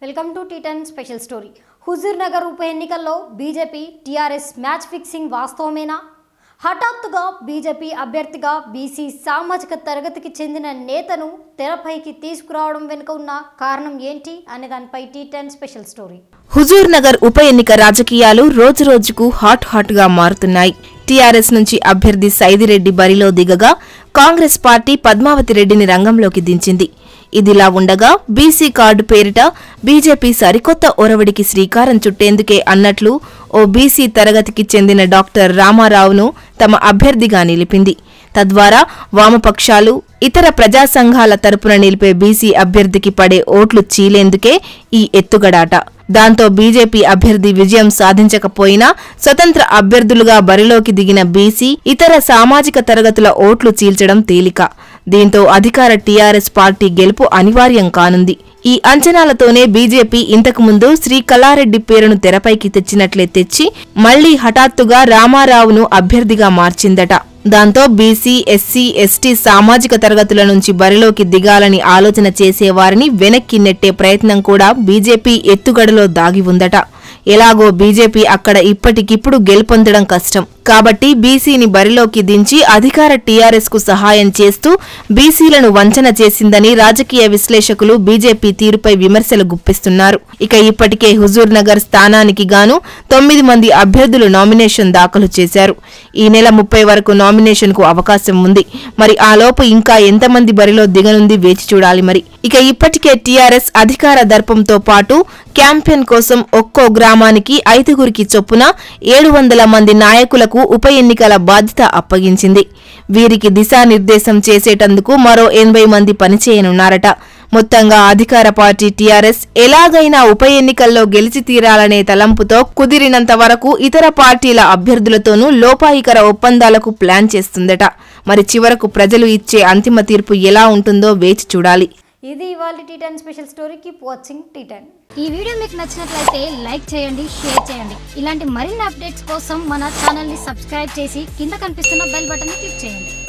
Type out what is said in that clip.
welcome to T ten special story Huzur Nagar ఉప ఎన్నికల్లో BJP TRS match fixing వాస్తవమేనా హఠాత్తుగా బీజేపీ అభ్యర్థిగా బీసీ సామాజిక తరగతికి చెందిన నేతను తెరపైకి తీసుకురావడం వెనుక ఉన్న కారణం ఏంటి అనే దానిపై T ten special story Huzur Nagar ఉప ఎన్నిక రాజకీయాలు రోజురోజుకు హాట్ హాట్ గా మారుతున్నాయి టీఆర్ఎస్ నుంచి అభ్యర్థి సైదిరెడ్డి బరిలో దిగగా కాంగ్రెస్ పార్టీ పద్మావతి రెడ్డిని రంగంలోకి దించింది ఇదిలా ఉండగా బీసీ కార్డు పేరిట బీజేపీ సరికొత్త ఒరవడికి శ్రీకారం చుట్టేందుకే అన్నట్లు ఓ బీసీ తరగతికి చెందిన డాక్టర్ రామారావును తమ అభ్యర్థిగా నిలిపింది తద్వారా వామపక్షాలు ఇతర ప్రజా సంఘాల తరపున నిలిపే బీసీ అభ్యర్థికి పడే ఓట్లు చీలేందుకే ఈ ఎత్తుగడాట దాంతో బీజేపీ అభ్యర్థి విజయం సాధించకపోయినా స్వతంత్ర అభ్యర్థులుగా బరిలోకి దిగిన బీసీ ఇతర సామాజిక తరగతుల ఓట్లు చీల్చడం తేలిక దీంతో అధికార టీఆర్ఎస్ పార్టీ గెలుపు అనివార్యం కానుంది ఈ అంచనాలతోనే బీజేపీ ఇంతకుముందు శ్రీ కళారెడ్డి పేరును తెరపైకి తెచ్చినట్లే తెచ్చి మళ్లీ హఠాత్తుగా రామారావును అభ్యర్థిగా మార్చిందట దాంతో బీసీ ఎస్సీ ఎస్టీ సామాజిక తరగతుల నుంచి బరిలోకి దిగాలని ఆలోచన చేసేవారిని వెనక్కి నెట్టే ప్రయత్నం కూడా బీజేపీ ఎత్తుగడలో దాగి ఉందట ఎలాగో బీజేపీ అక్కడ ఇప్పటికిప్పుడు గెలుపొందడం కష్టం కాబట్టి బీసీని బరిలోకి దించి అధికార టీఆర్ఎస్ కు సహాయం చేస్తూ బీసీలను వంచన చేసిందని రాజకీయ విశ్లేషకులు బీజేపీ తీరుపై విమర్శలు గుప్పిస్తున్నారు ఇక ఇప్పటికే హుజూర్ నగర్ స్థానానికి గాను తొమ్మిది మంది అభ్యర్థులు నామినేషన్ దాఖలు చేశారు ఈ నెల ముప్పై వరకు నామినేషన్ కు అవకాశం ఉంది మరి ఆ లోపు ఇంకా ఎంతమంది బరిలో దిగనుంది వేచి చూడాలి మరి ఇక ఇప్పటికే టీఆర్ఎస్ అధికార దర్పంతో పాటు క్యాంపెయిన్ కోసం ఒక్కో గ్రామానికి ఐదుగురికి చొప్పున ఏడు వందల మంది నాయకులకు ఉప ఎన్నికల బాధ్యత అప్పగించింది వీరికి దిశానిర్దేశం చేసేటందుకు మరో ఎనభై మంది పనిచేయనున్నారట మొత్తంగా అధికార పార్టీ టీఆర్ఎస్ ఎలాగైనా ఉప ఎన్నికల్లో గెలిచి తీరాలనే తలంపుతో కుదిరినంత వరకు ఇతర పార్టీల అభ్యర్థులతోనూ లోపాయికర ఒప్పందాలకు ప్లాన్ చేస్తుందట మరి చివరకు ప్రజలు ఇచ్చే అంతిమ తీర్పు ఎలా ఉంటుందో వేచి చూడాలి ఇది ఇవాళ T ten special story keep watching T ten ఈ వీడియో మీకు నచ్చినట్లయితే లైక్ చేయండి షేర్ చేయండి ఇలాంటి మరిన్ని అప్డేట్స్ కోసం మన ఛానల్ని సబ్స్క్రైబ్ చేసి కింద కనిపిస్తున్న బెల్ బటన్ని క్లిక్ చేయండి